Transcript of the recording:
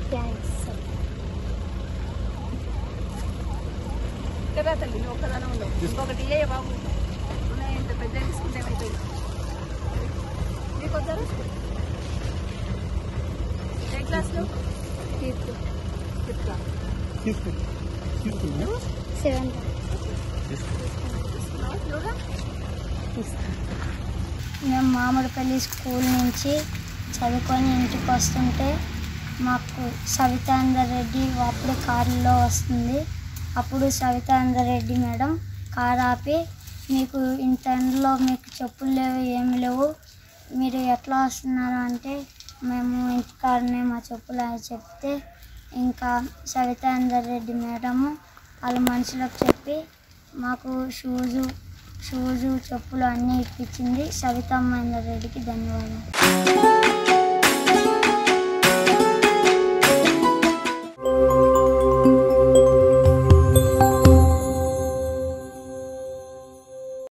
thanks కదా తల్లి నువ్వు ఒక్కదానే ఉండవు ఇంకొకటి ఏ బాబు ఉన్నాయి ఇంత పెద్ద తీసుకుంటే ఏమైపోయింది నీకు వద్దారు ఏ క్లాస్లో ఫిఫ్త్ ఫిఫ్త్ క్లాస్ సెవెన్ తీసుకున్నావా నువ్వుగా మేము మామిడిపల్లి స్కూల్ నుంచి చదువుకొని ఇంటికి వస్తుంటే మాకు సవితాందర్ రెడ్డి అప్పుడు కారులో వస్తుంది అప్పుడు సవితాందర్ రెడ్డి మేడం కారు ఆపి మీకు ఇంత ఎండలో మీకు చెప్పులు లేవు ఏమి లేవు మీరు ఎట్లా వస్తున్నారు అంటే మేము ఇంటికాడనే మా చెప్పులు అని చెప్తే ఇంకా సవితాందర్ రెడ్డి మేడము వాళ్ళ మనుషులకు చెప్పి మాకు షూజు షూజు చెప్పులు అన్నీ ఇప్పించింది సవితమ్మ రెడ్డికి ధన్యవాదాలు